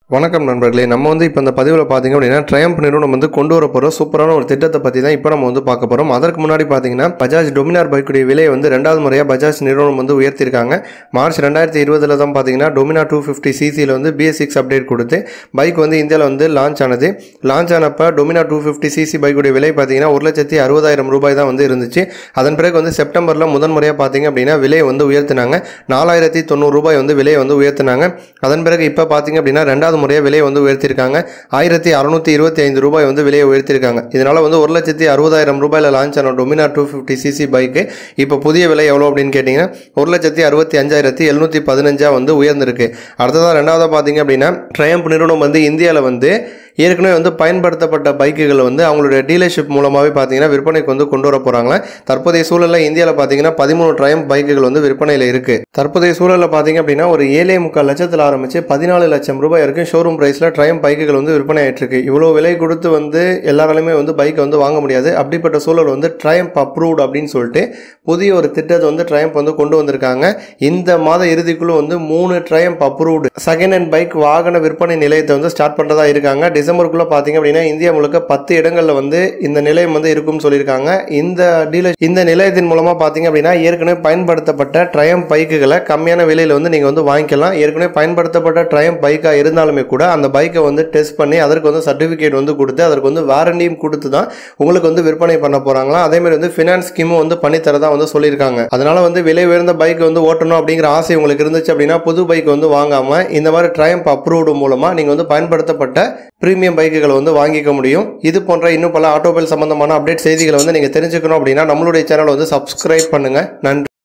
வணக்கம் நண்பர்களே நம்ம வந்து இப்போ இந்த பதிவில் பார்த்தீங்க அப்படின்னா ட்ரயம்ப் நிறுவனம் வந்து கொண்டு வர போகிற சூப்பரான ஒரு திட்டத்தை பற்றி தான் இப்போ நம்ம வந்து பார்க்க போகிறோம் அதற்கு முன்னாடி பார்த்தீங்கன்னா பஜாஜ் டொமினார் பைக்குடைய விலையை வந்து ரெண்டாவது முறையாக பஜாஜ் நிறுவனம் வந்து உயர்த்திருக்காங்க மார்ச் ரெண்டாயிரத்தி இருபதில் தான் பார்த்தீங்கன்னா டொமினா டூ ஃபிஃப்டி சிசியில் வந்து பிஎஸ் சிக்ஸ் அப்டேட் கொடுத்து பைக் வந்து இந்தியாவில் வந்து லான்ச் ஆனது லான்ச் ஆனப்போ டொமினா டூ ஃபிஃப்டி சிசி பைக்குடைய விலை பார்த்தீங்கன்னா ஒரு லட்சத்தி அறுபதாயிரம் ரூபாய் தான் வந்து இருந்துச்சு அதன் பிறகு வந்து செப்டம்பரில் முதன் முறையாக பார்த்தீங்க அப்படின்னா விலையை வந்து உயர்த்தினாங்க நாலாயிரத்தி தொண்ணூறு ரூபாய் வந்து விலையை வந்து உயர்த்தினாங்க அதன் பிறகு இப்போ பார்த்தீங்க அப்படின்னா ரெண்டாவது முறையாக விலையை வந்து உயர்த்திருக்காங்க ஆயிரத்தி அறுநூத்தி இருபத்தி ஐந்து ரூபாய் வந்து விலையை உயர்த்திருக்காங்க இதனால வந்து ஒரு லட்சத்தி அறுபதாயிரம் ரூபாயில் லான்ச் ஆன டொமினா டூ ஃபிஃப்டி சிசி பைக்கு இப்போ புதிய விலை எவ்வளோ அப்படின்னு கேட்டிங்கன்னா ஒரு லட்சத்தி அறுபத்தி அஞ்சாயிரத்தி எழுநூற்றி பதினஞ்சா வந்து உயர்ந்திருக்கு அடுத்ததாக ரெண்டாவதாக பார்த்தீங்க அப்படின்னா ட்ரயம்ப் நிறுவனம் வந்து இந்தியாவில் வந்து ஏற்கனவே வந்து பயன்படுத்தப்பட்ட பைக்குகள் வந்து அவங்களுடைய டீலர்ஷிப் மூலமாகவே பார்த்தீங்கன்னா விற்பனைக்கு வந்து கொண்டு வர போகிறாங்க தற்போதைய சூழலில் இந்தியாவில் பார்த்தீங்கன்னா பதிமூணு ட்ரயம் பைக்குகள் வந்து விற்பனையில் இருக்குது தற்போதைய சூழலில் பார்த்தீங்க அப்படின்னா ஒரு ஏழே முக்கால் லட்சத்தில் ஆரம்பித்து பதினாலு லட்சம் ரூபாய் வரைக்கும் ஷோரூம் ப்ரைஸில் ட்ரயம் பைக்குகள் வந்து விற்பனை ஆயிட்டு இருக்கு இவ்வளோ விலை கொடுத்து வந்து எல்லாராலையுமே வந்து பைக்கை வந்து வாங்க முடியாது அப்படிப்பட்ட சூழல் வந்து ட்ரயம் அப்ரூவ்ட் அப்படின்னு சொல்லிட்டு புதிய ஒரு திட்டத்தை வந்து ட்ரயம் வந்து கொண்டு வந்திருக்காங்க இந்த மாத இறுதிக்குள்ள வந்து மூணு Triumph approved second hand bike வாகன விற்பனை நிலையத்தை வந்து ஸ்டார்ட் பண்ணுறதா இருக்காங்க டிசம்பருக்குள்ள பார்த்தீங்க அப்படின்னா இந்தியா முழுக்க பத்து இடங்கள்ல வந்து இந்த நிலையம் வந்து இருக்கும்னு சொல்லியிருக்காங்க இந்த டீலர் இந்த நிலையத்தின் மூலமா பார்த்தீங்க அப்படின்னா ஏற்கனவே பயன்படுத்தப்பட்ட ட்ரயம் பைக்குகளை கம்மியான விலையில வந்து நீங்க வந்து வாங்கிக்கலாம் ஏற்கனவே பயன்படுத்தப்பட்ட ட்ரயம் பைக்கா இருந்தாலுமே கூட அந்த பைக்கை வந்து டெஸ்ட் பண்ணி அதற்கு வந்து சர்டிஃபிகேட் வந்து கொடுத்து அதற்கு வந்து வாரண்டியும் கொடுத்து தான் உங்களுக்கு வந்து விற்பனை பண்ண போறாங்களா அதே மாதிரி வந்து ஃபினான்ஸ் ஸ்கீமும் வந்து பண்ணி தரதா வந்து சொல்லியிருக்காங்க அதனால வந்து விலை உயர்ந்த பைக் வந்து ஓட்டணும் அப்படிங்கிற ஆசை உங்களுக்கு இருந்துச்சு அப்படின்னா புது பைக் வந்து வாங்காம இந்த மாதிரி ட்ரயம் அப்ரூவ்டு மூலமா நீங்க வந்து பயன்படுத்தப்பட்ட பிரீமியம் பைக்குகளை வந்து வாங்கிக்க முடியும் இது போன்ற இன்னும் பல ஆட்டோமொபைல் சம்பந்தமான அப்டேட் செய்திகளை வந்து நீங்கள் தெரிஞ்சுக்கணும் அப்படின்னா நம்மளுடைய சேனலை வந்து சப்ஸ்கிரைப் பண்ணுங்கள் நன்றி